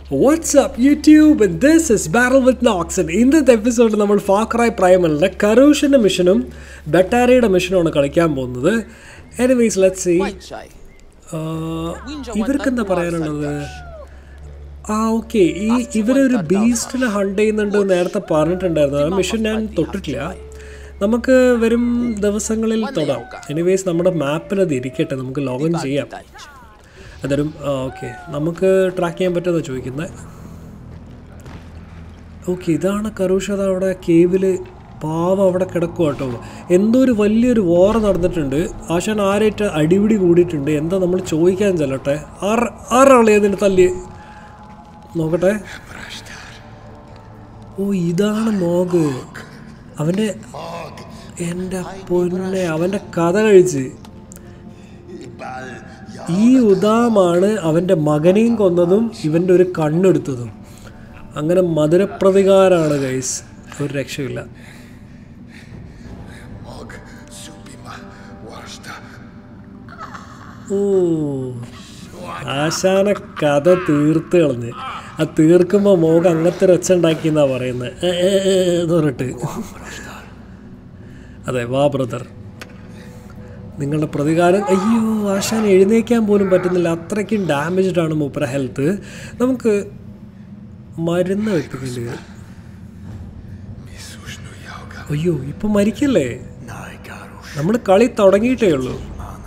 What's WhatsApp YouTube and this is Barrel with Noxon ഇന്നത്തെ എപ്പിസോഡിൽ നമ്മൾ ഫാക്രായ് പ്രൈമലിൻ്റെ കറൂഷിൻ്റെ മിഷനും ബെറ്റാരിയുടെ മിഷനുമാണ് കളിക്കാൻ പോകുന്നത് എനിവേസ് ലെറ്റ് സി Wajay. ഇവർക്ക് എന്താ പറയാനുള്ളത് ആ ഓക്കെ ഈ ഇവരൊരു ബീസ്റ്റിനെ ഹണ്ട് ചെയ്യുന്നുണ്ട് എന്ന് നേരത്തെ പറഞ്ഞിട്ടുണ്ടായിരുന്നു ആ മിഷൻ ഞാൻ തൊട്ടിട്ടില്ല നമുക്ക് വരും ദിവസങ്ങളിൽ തൊടാം എനിവേസ് നമ്മുടെ മാപ്പിൽ അത് ഇരിക്കട്ടെ നമുക്ക് ലോഗിൻ ചെയ്യാം Daj. അതൊരു ഓക്കെ നമുക്ക് ട്രാക്ക് ചെയ്യാൻ പറ്റുമോ ചോദിക്കുന്നത് ഓക്കെ ഇതാണ് കറൂഷത അവിടെ കേവില് പാവം അവിടെ കിടക്കുക കേട്ടോ എന്തോ ഒരു വലിയൊരു വോർ നടന്നിട്ടുണ്ട് ആശാൻ ആരായിട്ട് അടിപിടി കൂടിയിട്ടുണ്ട് എന്താ നമ്മൾ ചോദിക്കാൻ ചെല്ലട്ടെ ആറ് ആറാളെ അതിന് തല്ലി നോക്കട്ടെ ഓ ഇതാണ് മോഗ് അവൻ്റെ എൻ്റെ പൊന്നെ അവൻ്റെ കഥ കഴിച്ച് ഈ ഉദാമാണ് അവൻ്റെ മകനെയും കൊന്നതും ഇവൻ്റെ ഒരു കണ്ണെടുത്തതും അങ്ങനെ മധുരപ്രതികാരാണ് ഗൈസ് ഒരു രക്ഷയില്ല Mog supima washta. ഓ ആശാന കഥ തീർത്ത് കളഞ്ഞ് ആ തീർക്കുമ്പോൾ മോഹം അങ്ങനത്തെ ഒരു ഒച്ച ഉണ്ടാക്കിയെന്നാ പറയുന്നത് ഏ, ഏ, ഏ, എന്ന് പറഞ്ഞിട്ട് അതെ വാ ബ്രദർ നിങ്ങളുടെ പ്രതികാരം അയ്യോ ആശാൻ എഴുന്നേക്കാൻ പോലും പറ്റുന്നില്ല അത്രയ്ക്കും ഡാമേജ്ഡ് ആണ് മൂപ്പര ഹെൽത്ത് നമുക്ക് മരുന്ന് വെപ്പിക്കേണ്ടി വരും Misushnu yauga. അയ്യോ ഇപ്പം മരിക്കല്ലേ Nai garush. നമ്മൾ കളി തുടങ്ങിയിട്ടേ ഉള്ളൂ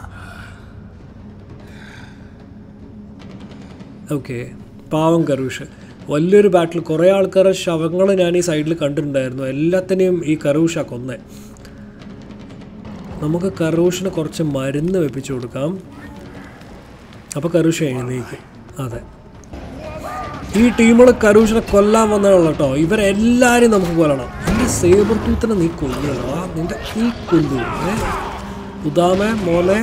ഓക്കെ പാവം കറൂഷ് വലിയൊരു ബാറ്റിൽ കുറേ ആൾക്കാരെ ശവങ്ങൾ ഞാൻ ഈ സൈഡിൽ കണ്ടിട്ടുണ്ടായിരുന്നു എല്ലാത്തിനെയും ഈ കറൂഷ കൊന്നേ നമുക്ക് കറൂഷിന് കുറച്ച് മരുന്ന് വെപ്പിച്ചു കൊടുക്കാം അപ്പോൾ കറൂഷ എഴുന്നേക്കും അതെ ഈ ടീമുകൾ കരൂഷിനെ കൊല്ലാൻ വന്നതാണ് കേട്ടോ ഇവരെല്ലാരും നമുക്ക് കൊല്ലണം എൻ്റെ സേബർ ടൂത്തിനെ നീ കൊല്ലണോ ആ നിന്റെ ഈ കൊല്ലു ഏ ഉദാമേ മോനെ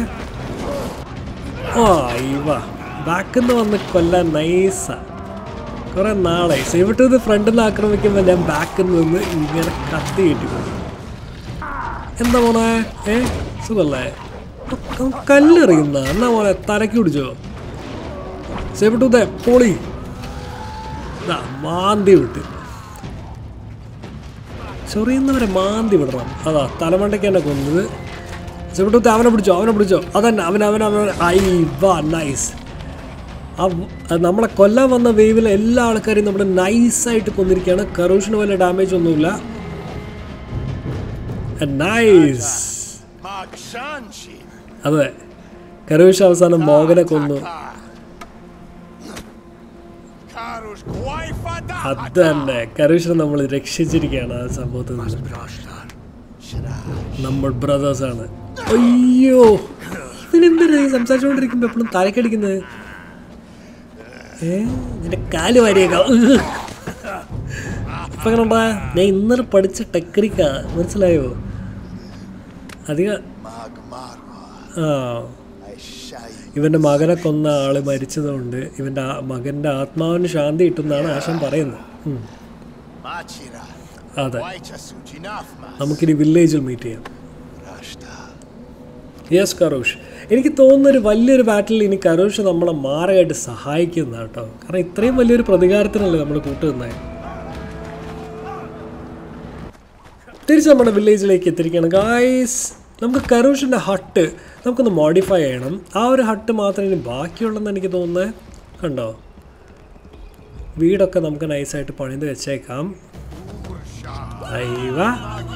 ആ ഇവ ബാക്കിൽ നിന്ന് വന്ന് കൊല്ലാൻ നൈസാ കുറെ നാളെ സേബർ ടൂത്ത് ഫ്രണ്ടിൽ നിന്ന് ആക്രമിക്കുമ്പോൾ ഞാൻ ബാക്കിൽ നിന്ന് ഇങ്ങനെ കത്തി കിട്ടിക്കൊണ്ടു എന്താ മോനെ ഏ സുഖല്ലേ അവൻ കല്ലെറിയുന്ന എന്നാ മോനെ തലക്ക് പിടിച്ചോ സേബർ ടൂത്തെ പോളി ദാ, മാന്തി വിട്ട് ചൊറിയുന്നവരെ മാന്തി വിടണം അതാ തലമണ്ടയ്ക്ക് തന്നെ കൊന്നത് ചെവിട്ടത്തെ അവനെ പിടിച്ചോ അവനെ പിടിച്ചോ അതന്നെ അവൻ അവൻ അവൻ ഐ വാ നൈസ് ആ വ- അത് നമ്മളെ കൊല്ലാൻ വന്ന വേവിലെ എല്ലാ ആൾക്കാരെയും നമ്മുടെ നൈസായിട്ട് കൊന്നിരിക്കുകയാണ് കറൂഷിന് വല്ല ഡാമേജ് ഒന്നുമില്ല നൈസ് Mag shanshi. അതെ കറൂഷ് അവസാനം മോഹനെ കൊന്നു Karush kwaifada. അത് തന്നെ കറൂഷിനെ നമ്മൾ രക്ഷിച്ചിരിക്കുകയാണ് ആ സംഭവത്തിൽ നിന്ന് Brashtan. Shra. നമ്മൾ ബ്രദേഴ്സ് ആണ് അയ്യോ ഇതിനെന്താ ഈ സംസാരിച്ചുകൊണ്ടിരിക്കുമ്പോ എപ്പോഴും തലക്കടിക്കുന്നത് ഏ നിന്റെ കാല് വാരിയേക്കാം ഇപ്പൊ എങ്ങനെണ്ടാ ഞാൻ ഇന്നലെ പഠിച്ച ടെക്നിക്കാ മനസ്സിലായോ അധികം Mag marwa. ആ I shay. ഇവന്റെ മകനെ കൊന്ന ആള് മരിച്ചതുകൊണ്ട് ഇവന്റെ ആ മകന്റെ ആത്മാവിന് ശാന്തി കിട്ടുന്നതാണ് ആശം പറയുന്നത് ഉം, Machira. അതെ Waicha sujinafma. നമുക്കിനി വില്ലേജിൽ മീറ്റ് ചെയ്യാം Rashta. യെസ് കറൂഷ് എനിക്ക് തോന്നുന്ന ഒരു വലിയൊരു ബാറ്റിൽ ഇനി കറൂഷ് നമ്മളെ മാറയായിട്ട് സഹായിക്കുന്ന കേട്ടോ കാരണം ഇത്രയും വലിയൊരു പ്രതികാരത്തിനല്ലേ നമ്മൾ കൂട്ടുന്നത് തിരിച്ച് നമ്മുടെ വില്ലേജിലേക്ക് എത്തിരിക്കുകയാണ് ഗായ്സ് നമുക്ക് കറൂഷിൻ്റെ ഹട്ട് നമുക്കൊന്ന് മോഡിഫൈ ചെയ്യണം ആ ഒരു ഹട്ട് മാത്രമേ ഇനി ബാക്കിയുള്ളെന്ന് എനിക്ക് തോന്നുന്നത് കണ്ടോ വീടൊക്കെ നമുക്ക് നൈസായിട്ട് പണിത് വെച്ചേക്കാം അയ്യവ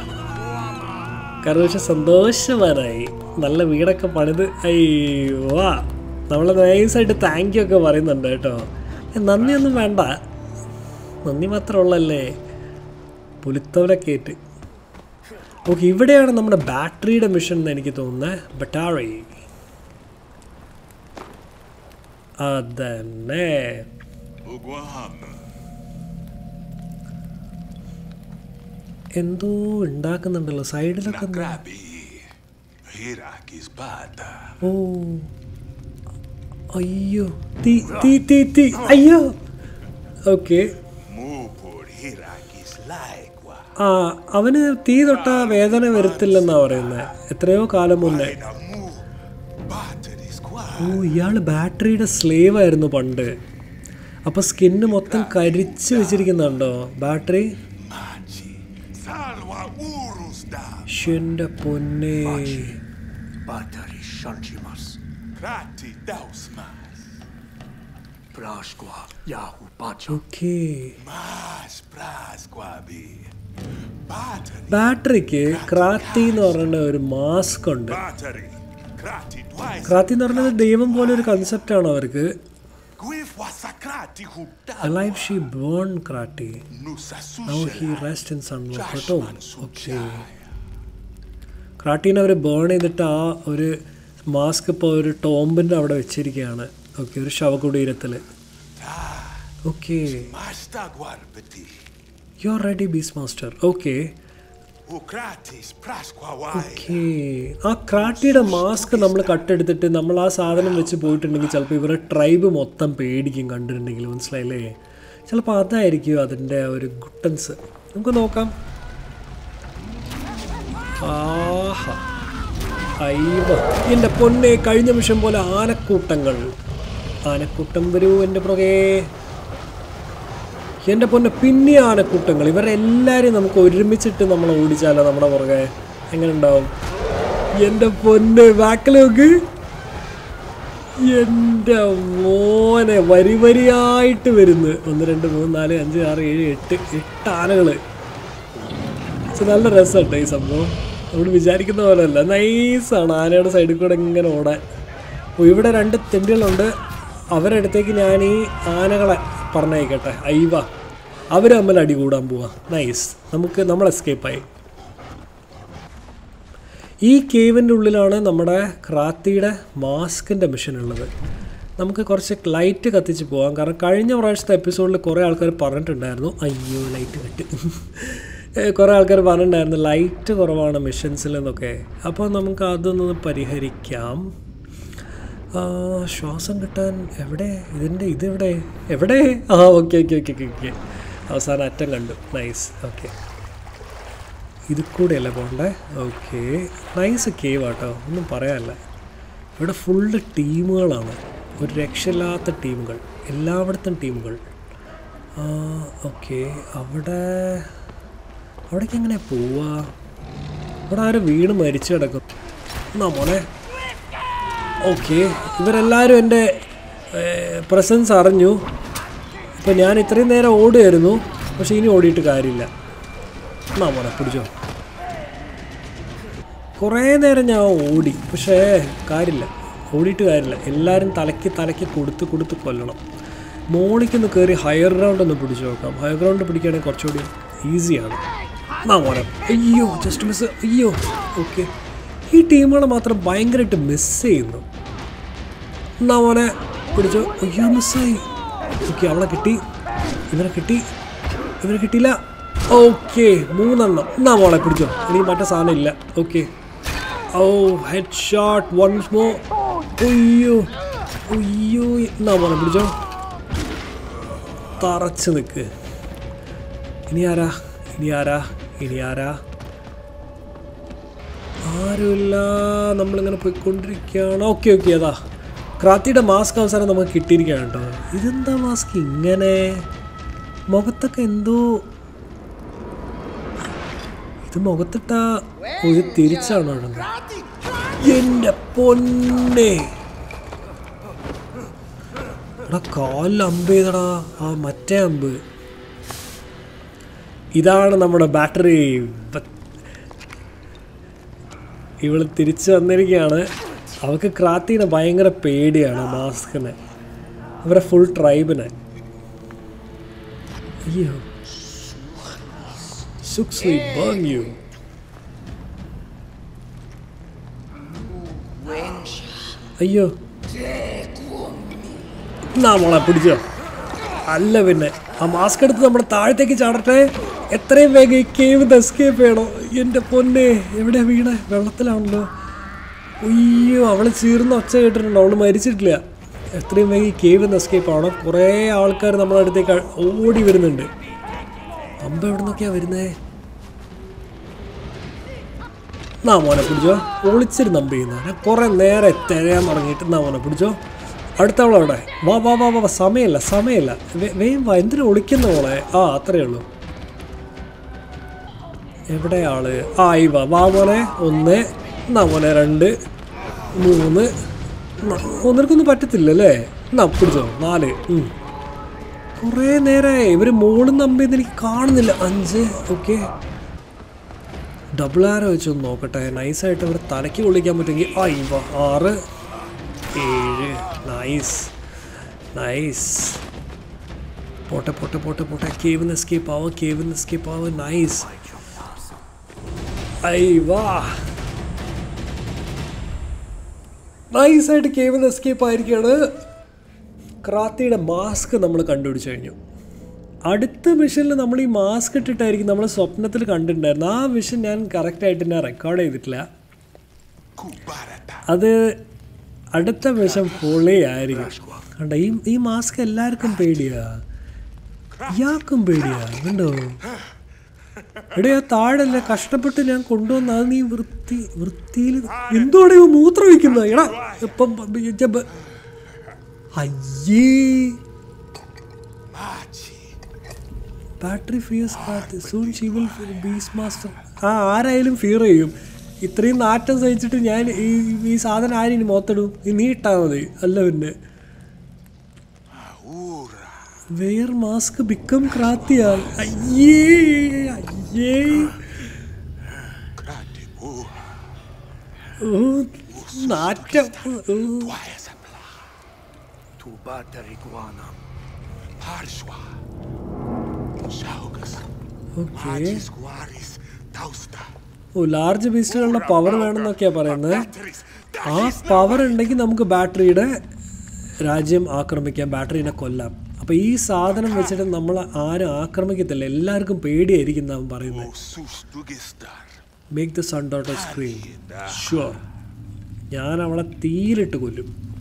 കറൂഷ സന്തോഷവാനായി നല്ല വീടൊക്കെ പണിത് അയ്യോ നമ്മൾ നൈസായിട്ട് താങ്ക് യു ഒക്കെ പറയുന്നുണ്ട് കേട്ടോ ഏ, നന്ദിയൊന്നും വേണ്ട നന്ദി മാത്രമുള്ളല്ലേ പുലിത്തവരെ കയറ്റ് ഓക്കെ ഇവിടെയാണ് നമ്മുടെ ബാറ്ററിയുടെ മിഷൻ എന്ന് എനിക്ക് തോന്നുന്നത് ബറ്റാറി അതന്നെ Ugwaham. എന്തോ ഉണ്ടാക്കുന്നുണ്ടല്ലോ സൈഡിലൊക്കെ എന്താ? Grabi. Hirakis bata. ഓ അയ്യോ തീ തീ തീ തീ അയ്യോ ഓക്കെ Mupur hirakis laikwa. ആ അവന് തീ തൊട്ട വേദന വരത്തില്ലെന്നാ പറയുന്നത് എത്രയോ കാലം മുന്നേ Na mu. Bata di squad. ഓ ഇയാൾ ബാറ്ററിയുടെ സ്ലേവ് ആയിരുന്നു പണ്ട് അപ്പോൾ സ്കിന്ന് മൊത്തം കരിച്ച് വെച്ചിരിക്കുന്നുണ്ടോ ബാറ്ററി Machi. Salwa urusda. എൻ്റെ പൊന്നെ Batari Shanchimas, Krati dausmas. Prashqua Yahu Pacha, okay Mas prasquabi. Battery. ബാറ്ററിക്ക് ക്രാത്തി എന്ന് പറഞ്ഞ ഒരു മാസ്ക് ഉണ്ട് Battery. Krati twice. ക്രാത്തി എന്ന് പറഞ്ഞത് ദൈവം പോലെ ഒരു കൺസെപ്റ്റ് ആണ് അവർക്ക് Gwif wasakrati hubda. Alive she burn Krati Nusa now sushe. He rest in sun കേട്ടോ Jashman ഓക്കെ suchaya. ക്രാട്ടീനെ അവർ ബേൺ ചെയ്തിട്ട് ആ ഒരു മാസ്ക് ഇപ്പോൾ ഒരു ടോമ്പിൻ്റെ അവിടെ വെച്ചിരിക്കുകയാണ് ഓക്കെ ഒരു ശവകുടീരത്തിൽ okay Masta guarbeti. You are ready beast master okay Ukratis prasquawai. Okay ആ ക്രാട്ടിയുടെ മാസ്ക് നമ്മൾ കട്ടെടുത്തിട്ട് നമ്മൾ ആ സാധനം വെച്ച് പോയിട്ടുണ്ടെങ്കിൽ ചിലപ്പോൾ ഇവരുടെ ട്രൈബ് മൊത്തം പേടിക്കും കണ്ടിട്ടുണ്ടെങ്കിൽ മനസ്സിലായില്ലേ ചിലപ്പോൾ അതായിരിക്കും അതിൻ്റെ ഒരു ഗുട്ടൻസ് നമുക്ക് നോക്കാം ആഹാ അയ്യോ എൻ്റെ പൊന്നെ കഴിഞ്ഞ നിമിഷം പോലെ ആനക്കൂട്ടങ്ങൾ ആനക്കൂട്ടം വരൂ എൻ്റെ പുറകെ എൻ്റെ പൊന്നെ പിന്നെ ആനക്കൂട്ടങ്ങൾ ഇവരെല്ലാവരെയും നമുക്ക് ഒരുമിച്ചിട്ട് നമ്മൾ ഓടിച്ചാലോ നമ്മുടെ പുറകെ എങ്ങനെ ഉണ്ടാവും എൻ്റെ പൊന്നെ ബാക്കിൽ നോക്ക് എൻ്റെ മോനെ വരി വരിയായിട്ട് വരുന്നു ഒന്ന് രണ്ട് മൂന്ന് നാല് അഞ്ച് ആറ് ഏഴ് എട്ട് എട്ട് ആനകൾ പക്ഷെ നല്ല രസമുണ്ട് ഈ സംഭവം നമ്മൾ വിചാരിക്കുന്ന പോലെ അല്ല നൈസാണ് ആനയുടെ സൈഡിൽ കൂടെ ഇങ്ങനെ ഓടാൻ അപ്പോൾ ഇവിടെ രണ്ട് തെണ്ടികളുണ്ട് അവരുടെ അടുത്തേക്ക് ഞാൻ ഈ ആനകളെ പറഞ്ഞയക്കട്ടെ അയ്യവ അവർ തമ്മിൽ അടി കൂടാൻ പോവാ നൈസ് നമുക്ക് നമ്മൾ എസ്കേപ്പായി ഈ കേവിൻ്റെ ഉള്ളിലാണ് നമ്മുടെ ക്രാത്തിയുടെ മാസ്കിൻ്റെ മിഷൻ ഉള്ളത് നമുക്ക് കുറച്ച് ലൈറ്റ് കത്തിച്ച് പോകാം കാരണം കഴിഞ്ഞ പ്രാവശ്യത്തെ എപ്പിസോഡിൽ കുറേ ആൾക്കാർ പറഞ്ഞിട്ടുണ്ടായിരുന്നു അയ്യോ ലൈറ്റ് കട്ട് ഏ, കുറേ ആൾക്കാർ പറഞ്ഞിട്ടുണ്ടായിരുന്നു ലൈറ്റ് കുറവാണ് മിഷൻസിൽ എന്നൊക്കെ അപ്പോൾ നമുക്ക് അതൊന്ന് പരിഹരിക്കാം ആ, ശ്വാസം കിട്ടാൻ എവിടെ ഇതിൻ്റെ ഇതെവിടെ എവിടെ ആ okay okay okay okay okay അവസാനം അറ്റം കണ്ടു നൈസ് ഓക്കെ ഇത് കൂടെയല്ലേ പോകണ്ടേ ഓക്കെ നൈസ് കേവ് ആട്ടോ ഒന്നും പറയാനല്ല ഇവിടെ ഫുള്ള് ടീമുകളാണ് ഒരു രക്ഷയില്ലാത്ത ടീമുകൾ എല്ലായിടത്തും ടീമുകൾ ഓക്കെ അവിടെ അവിടേക്ക് എങ്ങനെ പോവാ അവിടെ ആരും വീണ് മരിച്ചു കിടക്കും എന്നാ മോനെ ഓക്കെ ഇവരെല്ലാവരും എൻ്റെ പ്രസൻസ് അറിഞ്ഞു ഇപ്പം ഞാൻ ഇത്രയും നേരം ഓടുമായിരുന്നു പക്ഷേ ഇനി ഓടിയിട്ട് കാര്യമില്ല എന്നാ മോനെ പിടിച്ചോ കുറേ നേരം ഞാൻ ഓടി പക്ഷേ കാര്യമില്ല ഓടിയിട്ട് കാര്യമില്ല എല്ലാവരും തലയ്ക്ക് തലയ്ക്ക് കൊടുത്ത് കൊടുത്ത് കൊല്ലണം മോളിക്കൊന്ന് കയറി ഹയർ ഗ്രൗണ്ട് ഒന്ന് പിടിച്ചു നോക്കാം ഹയർ ഗ്രൗണ്ട് പിടിക്കുകയാണെങ്കിൽ കുറച്ചുകൂടി ഈസിയാണ് എന്നാ മോനെ അയ്യോ ജസ്റ്റ് മിസ് അയ്യോ ഓക്കെ ഈ ടീമുകളെ മാത്രം ഭയങ്കരമായിട്ട് മിസ് ചെയ്യുന്നു എന്നാ മോനെ പിടിച്ചോ അയ്യോ മിസ്സായി ഓക്കെ അവളെ കിട്ടി ഇവരെ കിട്ടി ഇവരെ കിട്ടിയില്ല ഓക്കെ മൂന്നെണ്ണം എന്നാ മോളെ പിടിച്ചോ ഇനി മറ്റേ സാധനം ഇല്ല okay oh head shot once more അയ്യോ അയ്യോ എന്നാ മോളെ പിടിച്ചോ തറച്ച് നിൽക്ക് ഇനി ആരാ ഇനി ആരാ ഇനി ആരാ ആരുമില്ല നമ്മളിങ്ങനെ പോയിക്കൊണ്ടിരിക്കുകയാണ് ഓക്കെ ഓക്കെ അതാ ക്രാത്തിയുടെ മാസ്ക് അവസാനം നമുക്ക് കിട്ടിയിരിക്കുകയാണ് കേട്ടോ ഇതെന്താ മാസ്ക് ഇങ്ങനെ മുഖത്തൊക്കെ എന്തോ ഇത് മുഖത്തിട്ട ഒരു തിരിച്ചാണോ ഇടുന്നത് എൻ്റെ പൊന്നെ എടാ കാലിൽ അമ്പ് ചെയ്തടാ ആ മറ്റേ അമ്പ് ഇതാണ് നമ്മുടെ ബാറ്ററി ഇവള് തിരിച്ചു വന്നിരിക്കുകയാണ് അവൾക്ക് ക്രാത്തിനെ ഭയങ്കര പേടിയാണ് മാസ്കിനെ അവരെ ഫുൾ ട്രൈബിനെ അയ്യോ സുക്സ്ലി ബേൺ യു അയ്യോ എന്നാ മോളെ പിടിച്ചോ അല്ല പിന്നെ ആ മാസ്ക് എടുത്ത് നമ്മുടെ താഴത്തേക്ക് ചാടട്ടെ എത്രയും വേഗം ഈ കേവ് എസ്കേപ്പ് ചെയ്യണോ എൻ്റെ പൊന്നെ എവിടെ വീണേ വെള്ളത്തിലാണല്ലോ അയ്യോ അവള് ചീർന്ന ഒച്ച കേട്ടിട്ടുണ്ടോ അവള് മരിച്ചിട്ടില്ല എത്രയും വേഗം ഈ കേവ് എസ്കേപ്പ് ആവണം കുറേ ആൾക്കാർ നമ്മുടെ അടുത്തേക്ക് ഓടി വരുന്നുണ്ട് അമ്പ എവിടെ നിന്നൊക്കെയാ വരുന്നേ എന്നാ മോനെ പിടിച്ചോ ഒളിച്ചിരുന്ന് അമ്പ ചെയ്യുന്ന ഞാൻ കുറേ നേരെ തിരയാൻ തുടങ്ങിയിട്ട് എന്നാ മോനെ പിടിച്ചോ അടുത്ത അവളവിടെ വാ വാ വാ വാ വാ, സമയമില്ല സമയമില്ല വേ- വേഗം വാ എന്തിനു ഒളിക്കുന്ന മോളെ ആ അത്രയേ ഉള്ളൂ എവിടെ ആള് ആ ഈ വാ വാ മോനെ ഒന്ന് എന്നാ മോനെ രണ്ട് മൂന്ന് ന- ഓ നിനക്കൊന്നും പറ്റത്തില്ലല്ലേ എന്നാ പിടിച്ചോ നാല് ഉം. കുറേ നേരമായി ഇവർ മോളും നമ്പിയെന്ന് എനിക്ക് കാണുന്നില്ല അഞ്ച് ഓക്കെ ഡബിൾ ആരോ വെച്ചൊന്ന് നോക്കട്ടെ നൈസായിട്ട് ഇവിടെ തലയ്ക്ക് കൊള്ളിക്കാൻ പറ്റുമെങ്കിൽ ആ ഈ വാ ആറ് ഏഴ് നൈസ് നൈസ് പോട്ടെ പോട്ടെ പോട്ടെ പോട്ടെ കേവിന്ന് എസ്കേപ്പ് ആവും കേവിന്ന് എസ്കേപ്പ് ആവും നൈസ് ഐ വാ നൈസായിട്ട് കേവിന്ന് എസ്കേപ്പ് ആയിരിക്കുകയാണ് ക്രാത്തിയുടെ മാസ്ക് നമ്മൾ കണ്ടുപിടിച്ചു കഴിഞ്ഞു അടുത്ത മിഷനിൽ നമ്മൾ ഈ മാസ്ക് ഇട്ടിട്ടായിരിക്കും നമ്മൾ സ്വപ്നത്തിൽ കണ്ടിട്ടുണ്ടായിരുന്നു ആ മിഷൻ ഞാൻ കറക്റ്റായിട്ട് ഞാൻ റെക്കോർഡ് ചെയ്തിട്ടില്ല Kubarata. അത് അടുത്ത മിഷൻ പൊളിയായിരിക്കും കണ്ട ഈ ഈ മാസ്ക് എല്ലാവർക്കും പേടിയാ ഇയാൾക്കും പേടിയാ കണ്ടോ എടേ ആ താഴല്ല കഷ്ടപ്പെട്ട് ഞാൻ കൊണ്ടുവന്ന അത് നീ വൃത്തി വൃത്തിയിൽ എന്തോടെ ഇവ മൂത്രം വയ്ക്കുന്ന എടാ ഇപ്പം ജബ് അയ്യേ Machi. ബാറ്ററി ഫിയസ് soon she will beast master ആ ആരായാലും ഫിയർ ചെയ്യും ഇത്രയും നാറ്റം സഹിച്ചിട്ട് ഞാൻ ഈ ഈ സാധനം ആരും മുഖത്തിടും ഈ നീ ഇട്ടാൽ മതി അല്ല പിന്നെ Aura. വെയർ മാസ്ക് ബിക്കം ക്രാത്തിയായി അയ്യേ അയ്യേ Krati. Oh. ഓ, നാറ്റം ഓ. Waesapla. Tu battery guanam. Harshwa. Saugas. ഓക്കെ Magis guaris. Tausta. ഓ ലാർജ് ബീസ്റ്റുകളുടെ പവർ വേണമെന്നൊക്കെയാ പറയുന്നത് Batteries. ആ പവർ ഉണ്ടെങ്കിൽ നമുക്ക് ബാറ്ററിയുടെ രാജ്യം ആക്രമിക്കാം ബാറ്ററീനെ കൊല്ലാം അപ്പോൾ ഈ സാധനം വെച്ചിട്ട് നമ്മൾ ആരും ആക്രമിക്കത്തില്ല എല്ലാവർക്കും പേടിയായിരിക്കും നാം പറയുന്നത് Osus dugistar. Make the sun dot screen sure ഞാൻ അവളെ തീയിലിട്ട് കൊല്ലും